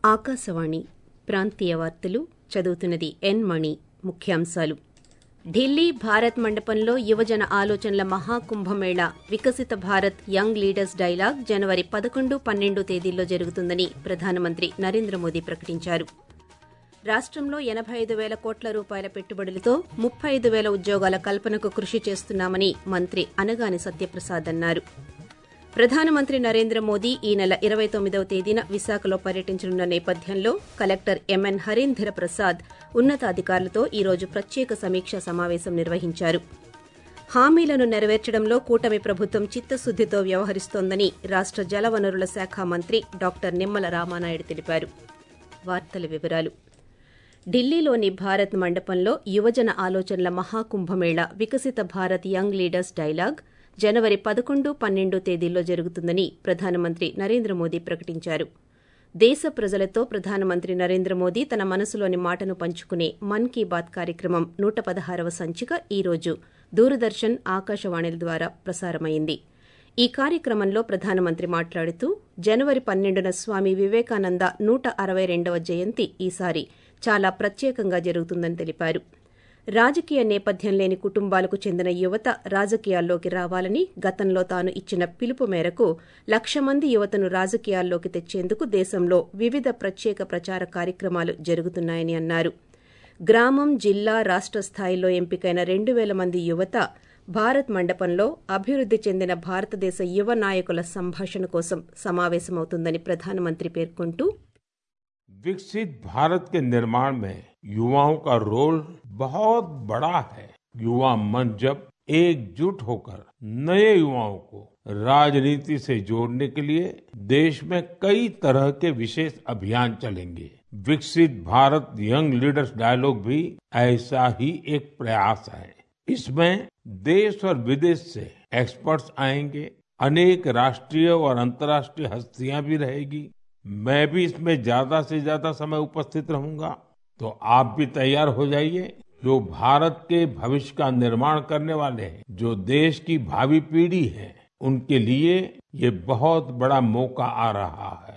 ఆకాశవాణి ప్రాంతీయ వార్తలు చదువుతున్నది ఎన్ మణి ముఖ్యాంశాలు ఢిల్లీ భారత్ మండపంలో యువజన ఆలోచనల మహాకుంభమేళ Viksit Bharat young leaders dialogue జనవరి పదకొండు పన్నెండు తేదీల్లో జరుగుతుందని ప్రధానమంత్రి నరేంద్ర మోదీ ప్రకటించారు రాష్టంలో ఎనబై ఐదు వేల కోట్ల రూపాయల పెట్టుబడులతో ముప్పై ఐదు వేల ఉద్యోగాల కల్పనకు కృషి చేస్తున్నామని మంత్రి అనగాని సత్యప్రసాద్ అన్నారు ప్రధానమంత్రి నరేంద్ర మోదీ ఈ నెల ఇరవై తొమ్మిదవ తేదీన విశాఖలో పర్యటించనున్న నేపథ్యంలో కలెక్టర్ ఎంఎన్ హరీంధర ప్రసాద్ ఉన్నతాధికారులతో ఈ రోజు ప్రత్యేక సమీక్షా సమావేశం నిర్వహించారు హామీలను నెరవేర్చడంలో కూటమి ప్రభుత్వం చిత్తశుద్దితో వ్యవహరిస్తోందని రాష్ట జలవనరుల శాఖ మంత్రి డాక్టర్ నిమ్మల రామానాయుడు తెలిపారు వార్తల వివరాలు ఢిల్లీలోని భారత్ మండపంలో యువజన ఆలోచనల మహాకుంభమేళ Viksit Bharat young leaders dialogue జనవరి పదకొండు పన్నెండు తేదీల్లో జరుగుతుందని ప్రధానమంత్రి నరేంద్ర మోదీ ప్రకటించారు దేశ ప్రజలతో ప్రధానమంత్రి నరేంద్ర మోదీ తన మనసులోని మాటను పంచుకునే మన్ కీ బాత్ కార్యక్రమం నూట పదహారవ సంచిక ఈ రోజు దూరదర్శన్ ఆకాశవాణిల ద్వారా ప్రసారమైంది ఈ కార్యక్రమంలో ప్రధానమంత్రి మాట్లాడుతూ జనవరి పన్నెండున స్వామి వివేకానంద నూట అరవై రెండవ జయంతి ఈసారి చాలా ప్రత్యేకంగా జరుగుతుందని తెలిపారు రాజకీయ నేపథ్యం లేని కుటుంబాలకు చెందిన యువత రాజకీయాల్లోకి రావాలని గతంలో తాను ఇచ్చిన పిలుపు మేరకు లక్ష మంది యువతను రాజకీయాల్లోకి తెచ్చేందుకు దేశంలో వివిధ ప్రత్యేక ప్రచార కార్యక్రమాలు జరుగుతున్నాయని అన్నారు గ్రామం జిల్లా రాష్ట స్థాయిలో ఎంపికైన రెండు వేల మంది యువత భారత్ మండపంలో అభివృద్ది చెందిన భారతదేశ యువ నాయకుల సంభాషణ కోసం సమావేశమవుతుందని ప్రధానమంత్రి పేర్కొంటూ विकसित भारत के निर्माण में युवाओं का रोल बहुत बड़ा है युवा मन जब एकजुट होकर नए युवाओं को राजनीति से जोड़ने के लिए देश में कई तरह के विशेष अभियान चलेंगे विकसित भारत यंग लीडर्स डायलॉग भी ऐसा ही एक प्रयास है इसमें देश और विदेश से एक्सपर्ट्स आएंगे अनेक राष्ट्रीय और अंतर्राष्ट्रीय हस्तियां भी रहेगी मैं भी इसमें ज्यादा से ज्यादा समय उपस्थित रहूंगा तो आप भी तैयार हो जाइए जो भारत के भविष्य का निर्माण करने वाले हैं जो देश की भावी पीढ़ी है उनके लिए ये बहुत बड़ा मौका आ रहा है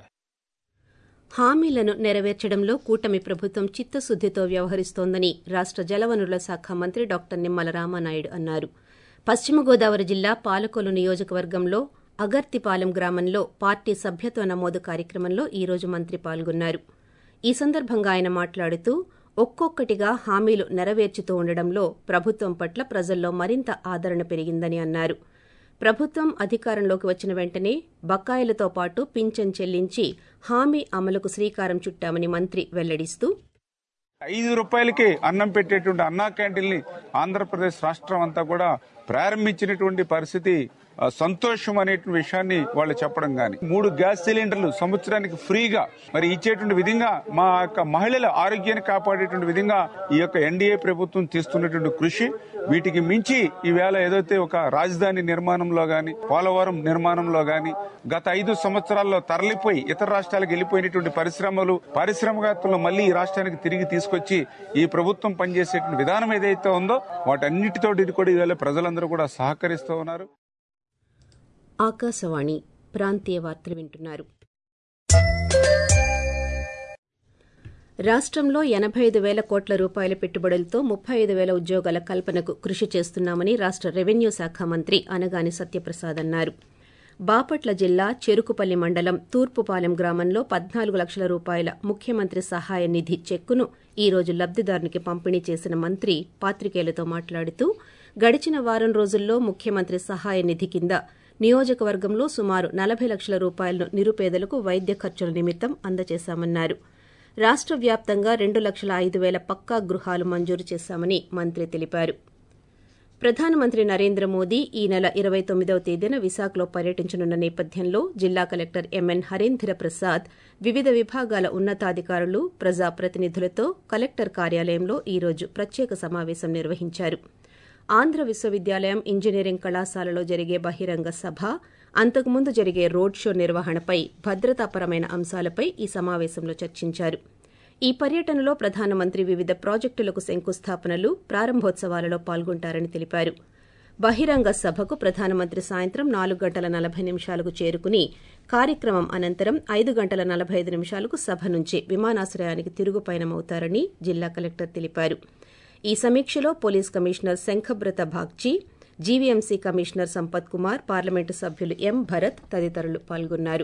హామీలను నెరవేర్చడంలో కూటమి ప్రభుత్వం చిత్తశుద్దితో వ్యవహరిస్తోందని రాష్ట జలవనరుల శాఖ మంత్రి డాక్టర్ నిమ్మల రామానాయుడు అన్నారు పశ్చిమ గోదావరి జిల్లా పాలకొలు నియోజకవర్గంలో అగర్తిపాలెం గ్రామంలో పార్టీ సభ్యత్వ నమోదు కార్యక్రమంలో ఈ రోజు మంత్రి పాల్గొన్నారు ఈ సందర్భంగా ఆయన మాట్లాడుతూ ఒక్కొక్కటిగా హామీలు నెరవేర్చుతూ ఉండడంలో ప్రభుత్వం పట్ల ప్రజల్లో మరింత ఆదరణ పెరిగిందని అన్నారు ప్రభుత్వం అధికారంలోకి వచ్చిన వెంటనే బకాయిలతో పాటు పింఛన్ చెల్లించి హామీ అమలుకు శ్రీకారం చుట్టామని మంత్రి వెల్లడిస్తూ ఐదు రూపాయలకి అన్నం పెట్టేటువంటి అన్నా క్యాంటీన్ ని ఆంధ్రప్రదేశ్ రాష్ట్రం అంతా కూడా ప్రారంభించినటువంటి పరిస్థితి సంతోషం అనేటువంటి విషయాన్ని వాళ్ళు చెప్పడం గాని మూడు గ్యాస్ సిలిండర్లు సంవత్సరానికి ఫ్రీగా మరి ఇచ్చేటువంటి విధంగా మా యొక్క మహిళల ఆరోగ్యాన్ని కాపాడేటువంటి విధంగా ఈ యొక్క ఎన్డీఏ ప్రభుత్వం తీస్తున్నటువంటి కృషి వీటికి మించి ఈవేళ ఏదైతే ఒక రాజధాని నిర్మాణంలో గాని పోలవరం నిర్మాణంలో గాని గత ఐదు సంవత్సరాల్లో తరలిపోయి ఇతర రాష్ట్రాలకు వెళ్లిపోయినటువంటి పరిశ్రమలు పారిశ్రామికవేత్తలు మళ్లీ ఈ రాష్ట్రానికి తిరిగి తీసుకొచ్చి ఈ ప్రభుత్వం పనిచేసేటువంటి విధానం ఏదైతే ఉందో వాటన్నిటితో కూడా ఈవేళ ప్రజలందరూ కూడా సహకరిస్తూ ఉన్నారు ఆకాశవాణి ప్రాంతీయ వార్తలు వింటున్నారు రాష్టంలో ఎనబై ఐదు వేల కోట్ల రూపాయల పెట్టుబడులతో ముప్పై ఐదు వేల ఉద్యోగాల కల్పనకు కృషి చేస్తున్నామని రాష్ట రెవెన్యూ శాఖ మంత్రి అనగాని సత్యప్రసాద్ అన్నారు బాపట్ల జిల్లా చెరుకుపల్లి మండలం తూర్పుపాలెం గ్రామంలో పద్నాలుగు లక్షల రూపాయల ముఖ్యమంత్రి సహాయ నిధి చెక్కును ఈ రోజు లబ్దిదారునికి పంపిణీ చేసిన మంత్రి పాత్రికేయులతో మాట్లాడుతూ గడిచిన వారం రోజుల్లో ముఖ్యమంత్రి సహాయ నిధి కింద నియోజకవర్గంలో సుమారు నలభై లక్షల రూపాయలను నిరుపేదలకు వైద్య ఖర్చుల నిమిత్తం అందజేశామన్నారు రాష్ట వ్యాప్తంగా రెండు లక్షల ఐదు వేల పక్కా గృహాలు మంజూరు చేశామని మంత్రి తెలిపారు ప్రధానమంత్రి నరేంద్ర మోదీ ఈ నెల ఇరవై తొమ్మిదవ తేదీన విశాఖలో పర్యటించనున్న నేపథ్యంలో జిల్లా కలెక్టర్ ఎంఎన్ హరీంధర ప్రసాద్ వివిధ విభాగాల ఉన్నతాధికారులు ప్రజాప్రతినిధులతో కలెక్టర్ కార్యాలయంలో ఈ రోజు ప్రత్యేక సమావేశం నిర్వహించారు ఆంధ్ర విశ్వవిద్యాలయం ఇంజనీరింగ్ కళాశాలలో జరిగే బహిరంగ సభ అంతకుముందు జరిగే రోడ్ షో నిర్వహణపై భద్రతాపరమైన అంశాలపై ఈ సమావేశంలో చర్చించారు ఈ పర్యటనలో ప్రధానమంత్రి వివిధ ప్రాజెక్టులకు శంకుస్థాపనలు ప్రారంభోత్సవాలలో పాల్గొంటారని తెలిపారు బహిరంగ సభకు ప్రధానమంత్రి సాయంత్రం నాలుగు గంటల నలభై నిమిషాలకు చేరుకుని కార్యక్రమం అనంతరం ఐదు గంటల నలభై ఐదు నిమిషాలకు సభ నుంచి విమానాశ్రయానికి తిరుగు పయనమవుతారని జిల్లా కలెక్టర్ తెలిపారు ఈ సమీక్షలో police commissioner Shankhabrata Bagchi GVMC commissioner Sampath Kumar parliament సభ్యులు ఎం భరత్ తదితరులు పాల్గొన్నారు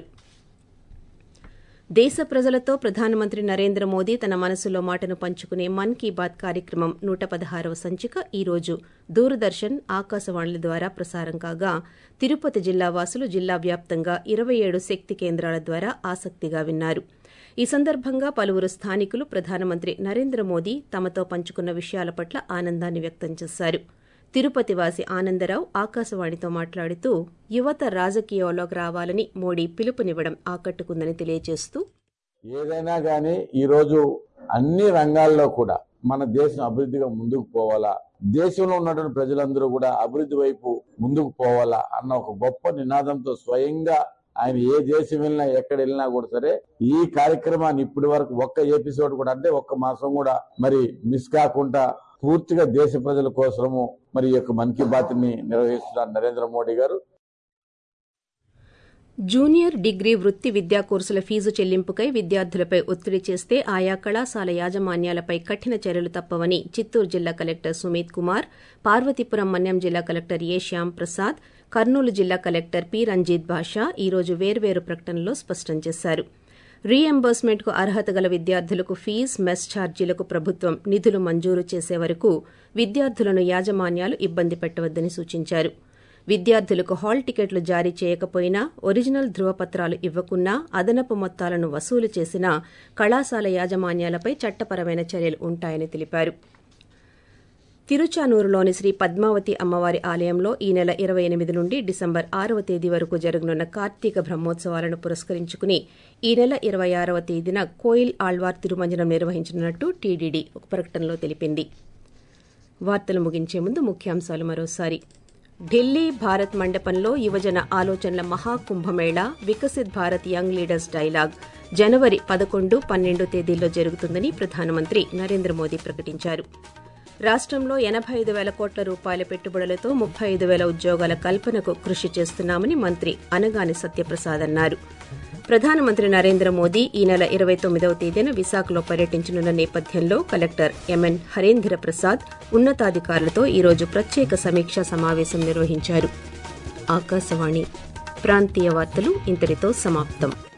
దేశ ప్రజలతో ప్రధానమంత్రి నరేంద్ర మోదీ తన మనసులో మాటను పంచుకునే మన్ కీ బాత్ కార్యక్రమం నూట పదహారవ సంచిక ఈ రోజు దూరదర్శన్ ఆకాశవాణుల ద్వారా ప్రసారం కాగా తిరుపతి జిల్లా వాసులు జిల్లా వ్యాప్తంగా ఇరవై ఏడు శక్తి కేంద్రాల ద్వారా ఆసక్తిగా విన్నారు ఈ సందర్భంగా పలువురు స్థానికులు ప్రధానమంత్రి నరేంద్ర మోదీ తమతో పంచుకున్న విషయాల పట్ల ఆనందాన్ని వ్యక్తం చేశారు తిరుపతి వాసి ఆనందరావు ఆకాశవాణితో మాట్లాడుతూ యువత రాజకీయాల్లోకి రావాలని మోడీ పిలుపునివ్వడం ఆకట్టుకుందని తెలియజేస్తూ ఏదైనా కానీ ఈరోజు అన్ని రంగాల్లో కూడా మన దేశం అభివృద్ధిగా ముందుకు పోవాలా దేశంలో ఉన్నటువంటి ప్రజలందరూ కూడా అభివృద్ధి వైపు ముందుకు పోవాలా అన్న ఒక గొప్ప నినాదంతో స్వయంగా ఆయన ఏ దేశం వెళ్ళినా ఎక్కడ వెళ్ళినా కూడా సరే ఈ కార్యక్రమాన్ని ఇప్పటి వరకు ఒక్క ఎపిసోడ్ కూడా అంటే ఒక్క మాసం కూడా మరి మిస్ కాకుండా పూర్తిగా దేశ ప్రజల కోసము మరి ఈ యొక్క మన్ కీ బాత్ ని నిర్వహిస్తున్నారు నరేంద్ర మోడీ గారు జూనియర్ డిగ్రీ వృత్తి విద్యా కోర్సుల ఫీజు చెల్లింపుకై విద్యార్థులపై ఒత్తిడి చేస్తే ఆయా కళాశాల యాజమాన్యాలపై కఠిన చర్యలు తప్పవని చిత్తూరు జిల్లా కలెక్టర్ సుమీత్ కుమార్ పార్వతీపురం మన్యం జిల్లా కలెక్టర్ ఏ శ్యాం ప్రసాద్ కర్నూలు జిల్లా కలెక్టర్ పి రంజిత్ బాషా ఈ రోజు వేర్వేరు ప్రకటనలో స్పష్టం చేశారు రీఎంబర్స్మెంట్కు అర్హత గల విద్యార్థులకు ఫీజు మెస్ ఛార్జీలకు ప్రభుత్వం నిధులు మంజూరు చేసే వరకు విద్యార్థులను యాజమాన్యాలు ఇబ్బంది పెట్టవద్దని సూచించారు విద్యార్థులకు హాల్ టికెట్లు జారీ చేయకపోయినా ఒరిజినల్ ధృవపత్రాలు ఇవ్వకున్నా అదనపు మొత్తాలను వసూలు చేసినా కళాశాల యాజమాన్యాలపై చట్టపరమైన చర్యలు ఉంటాయని తెలిపారు తిరుచానూరులోని శ్రీ పద్మావతి అమ్మవారి ఆలయంలో ఈ నెల ఇరవై ఎనిమిది నుండి డిసెంబర్ ఆరవ తేదీ వరకు జరగనున్న కార్తీక బ్రహ్మోత్సవాలను పురస్కరించుకుని ఈ నెల ఇరవై ఆరవ తేదీన కోయిల్ ఆళ్వార్ తిరుమంజనం నిర్వహించనున్నట్టు టీడీడీ ఒక ప్రకటనలో తెలిపింది వార్తలు ముగించే ముందు ముఖ్యాంశాలు మరోసారి ఢిల్లీ భారత్ మండపంలో యువజన ఆలోచనల మహాకుంభమేళా Viksit Bharat young leaders dialogue జనవరి పదకొండు పన్నెండు తేదీల్లో జరుగుతుందని ప్రధానమంత్రి నరేంద్ర మోదీ ప్రకటించారు రాష్టంలో ఎనబై ఐదు వేల కోట్ల రూపాయల పెట్టుబడులతో ముప్పై ఐదు వేల ఉద్యోగాల కల్పనకు కృషి చేస్తున్నామని మంత్రి అనగాని సత్యప్రసాద్ అన్నారు ప్రధానమంత్రి నరేంద్ర మోదీ ఈ నెల ఇరవై తొమ్మిదవ తేదీన విశాఖలో పర్యటించనున్న నేపథ్యంలో కలెక్టర్ ఎంఎన్ హరేంద్ర ప్రసాద్ ఉన్నతాధికారులతో ఈరోజు ప్రత్యేక సమీక్షా సమావేశం నిర్వహించారు ఆకాశవాణి ప్రాంతీయ వార్తలు ఇంతటితో సమాప్తం